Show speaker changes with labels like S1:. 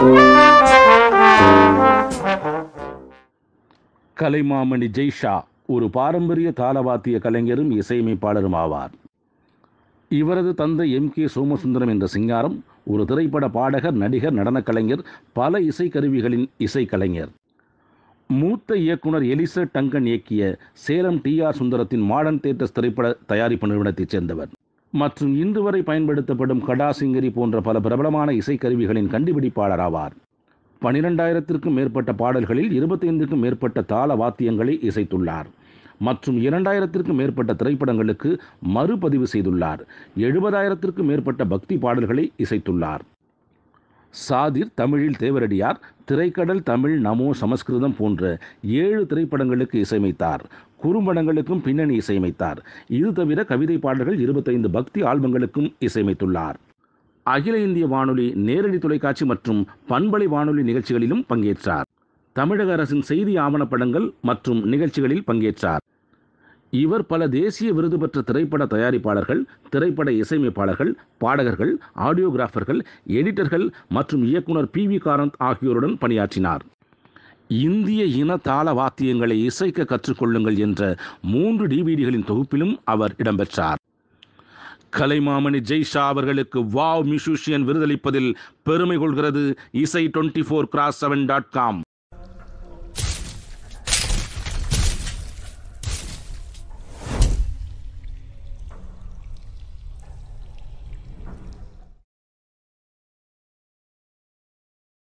S1: கலைமாமணி ஜெய்ஷா ஒரு பாரம்பரிய தாளவாத்திய கலைஞரும் இசையமைப்பாளரும் ஆவார் இவரது தந்தை எம் கே சோமசுந்தரம் என்ற சிங்காரம் ஒரு திரைப்பட பாடகர் நடிகர் நடனக் கலைஞர் பல இசைக்கருவிகளின் இசைக்கலைஞர் மூத்த இயக்குனர் எலிசா டங்கன் இயக்கிய சேலம் டி ஆர் சுந்தரத்தின் மாடர்ன் தேட்டர்ஸ் திரைப்பட தயாரிப்பு நிறுவனத்தைச் சேர்ந்தவர் மற்றும் இன்று வரை பயன்படுத்தப்படும் கடாசிங்கரி போன்ற பல பிரபலமான இசைக்கருவிகளின் கண்டுபிடிப்பாளர் ஆவார் பனிரெண்டாயிரத்திற்கும் மேற்பட்ட பாடல்களில் இருபத்தைந்துக்கும் மேற்பட்ட தாள வாத்தியங்களை இசைத்துள்ளார் மற்றும் இரண்டாயிரத்திற்கும் மேற்பட்ட திரைப்படங்களுக்கு மறுபதிவு செய்துள்ளார் எழுபதாயிரத்திற்கும் மேற்பட்ட பக்தி பாடல்களை இசைத்துள்ளார் சாதிர் தமிழில் தேவரடியார் திரைக்கடல் தமிழ் நமோ சமஸ்கிருதம் போன்ற ஏழு திரைப்படங்களுக்கு இசையமைத்தார் குறும்படங்களுக்கும் பின்னணி இசையமைத்தார் இது தவிர கவிதை பாடல்கள் இருபத்தைந்து பக்தி ஆல்பங்களுக்கும் இசையமைத்துள்ளார் அகில இந்திய வானொலி நேரடி தொலைக்காட்சி மற்றும் பண்பலை வானொலி நிகழ்ச்சிகளிலும் பங்கேற்றார் தமிழக அரசின் செய்தி ஆவணப்படங்கள் மற்றும் நிகழ்ச்சிகளில் பங்கேற்றார் இவர் பல தேசிய விருது பெற்ற திரைப்பட தயாரிப்பாளர்கள் திரைப்பட இசையமைப்பாளர்கள் பாடகர்கள் ஆடியோகிராஃபர்கள் எடிட்டர்கள் மற்றும் இயக்குனர் பி வி காரந்த் ஆகியோருடன் பணியாற்றினார் இந்திய இன தாள வாத்தியங்களை இசைக்க கற்றுக்கொள்ளுங்கள் என்ற மூன்று டிவிடிகளின் தொகுப்பிலும் அவர் இடம்பெற்றார் கலைமாமணி ஜெய்ஷா அவர்களுக்கு வாவ் மியூசிஷியன் விருதளிப்பதில் பெருமை கொள்கிறது இசை twenty four cross seven dot com